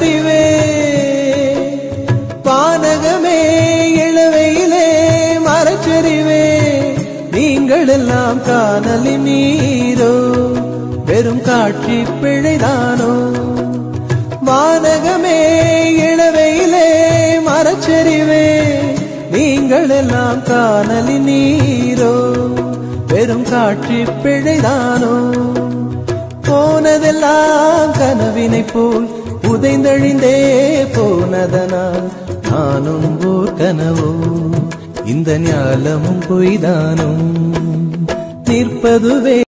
மரச்சரிவே வானகமே இளவையிலே மரச்சரிவே நீங்கள் எல்லாம் காணலின் நீரோ வெறும் காட்சி பிழைதானோ வானகமே இளவையிலே மரச்சரிவே நீங்கள் எல்லாம் காணலின் நீரோ வெறும் காட்சி பிழைதானோ போனதெல்லாம் கனவினை போல் உதைந்தழிந்தே போனதனால் நானும் ஓர் கனவோ இந்த ஞாலமும் பொய்தானோ நிற்பதுவே